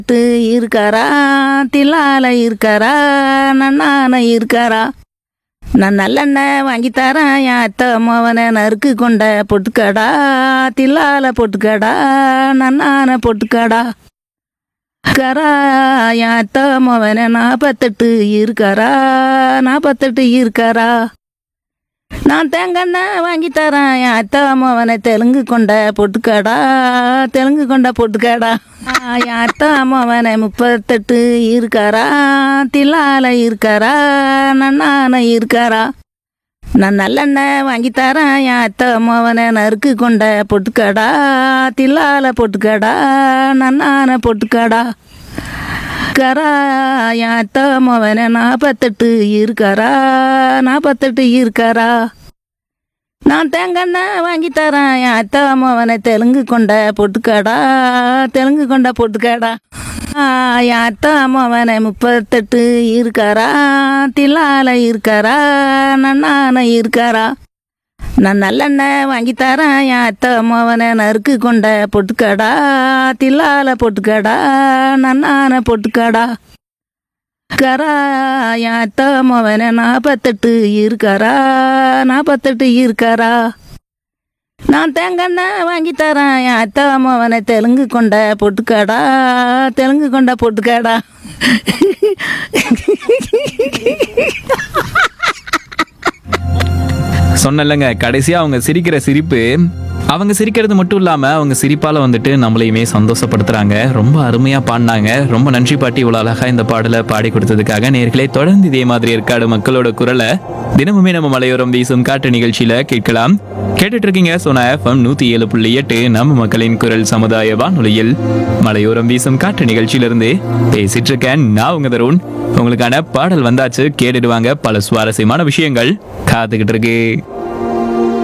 நாற்பத்தெட்டு இருக்காரா தில்லால இருக்காரா நன்னான இருக்காரா நான் நல்லெண்ணெய் வாங்கி தரேன் என் அத்தை மோவனை நறுக்கு கொண்ட பொட்டுக்கடா தில்லால பொட்டுக்கடா நன்னான பொட்டுக்கடா கரா என் அத்தை மோவனை நாற்பத்தெட்டு இருக்காரா நாற்பத்தெட்டு இருக்காரா நான் தேங்கெண்ணெய் வாங்கி தரேன் என் அத்தை அம்மாவனை தெலுங்கு கொண்ட பொட்டுக்காடா தெலுங்கு கொண்ட பொட்டுக்காடா ஆ, என் அத்தை அம்மாவனை முப்பத்தெட்டு இருக்காரா தில்லால இருக்காரா நன்னான இருக்காரா நான் நல்லெண்ணெய் வாங்கி தரேன் என் அத்தை அம்மாவனை நறுக்கு கொண்ட பொட்டுக்காடா தில்லால பொட்டுக்காடா நன்னான பொட்டுக்காடா கரா என் அத்தை மவன நாற்பத்தெட்டு இருக்காரா நாற்பத்தெட்டு இருக்காரா நான் தேங்கெண்ணெய் வாங்கி தரேன் என் அத்தை மவனை தெலுங்கு கொண்ட பொட்டுக்காடா தெலுங்கு கொண்ட பொட்டுக்காடா ஆ, என் அத்தை மவனை முப்பத்தெட்டு இருக்காரா தில்லால இருக்காரா நன்னான இருக்காரா நான் நல்லெண்ணெய் வாங்கி தரேன் என் அத்தை அம்மாவனை நறுக்கு கொண்ட பொட்டுக்காடா தில்லால பொட்டுக்காடா நன்னான பொட்டுக்காடா கரா என் அத்தை அம்மாவனை நாற்பத்தெட்டு இருக்காரா நாற்பத்தெட்டு இருக்காரா நான் தேங்கெண்ணெய் வாங்கி தரேன் என் அத்தை அம்மாவனை தெலுங்கு கொண்ட பொட்டுக்காடா தெலுங்கு கொண்ட பொட்டுக்காடா சொன்னலங்க கடைசியா அவங்க சிரிக்கிற சிரிப்பு அவங்க சிரிக்கிறது மட்டும் இல்லாம அவங்க சிரிப்பால வந்துட்டு நம்மளையுமே சந்தோஷப்படுத்துறாங்க ரொம்ப அருமையா பாடினாங்க ரொம்ப நன்றி பாட்டி இவ்வளவு அழகா இந்த பாடலை பாடி கொடுத்ததுக்காக நேர்களே தொடர்ந்து இதே மாதிரி இருக்காடு மக்களோட குரலை தினமுமே நம்ம மலையோரம் வீசும் காட்டு நிகழ்ச்சியில கேட்கலாம் கேட்டுட்டு இருக்கீங்க சோனா எஃப்எம் நூத்தி ஏழு புள்ளி எட்டு நம்ம மக்களின் குரல் சமுதாய வானொலியில் மலையோரம் வீசும் காட்டு நிகழ்ச்சியிலிருந்து பேசிட்டு இருக்கேன் நான் உங்க தருண் உங்களுக்கான பாடல் வந்தாச்சு கேட்டுடுவாங்க பல சுவாரஸ்யமான விஷயங்கள் காத்துக்கிட்டு இருக்கு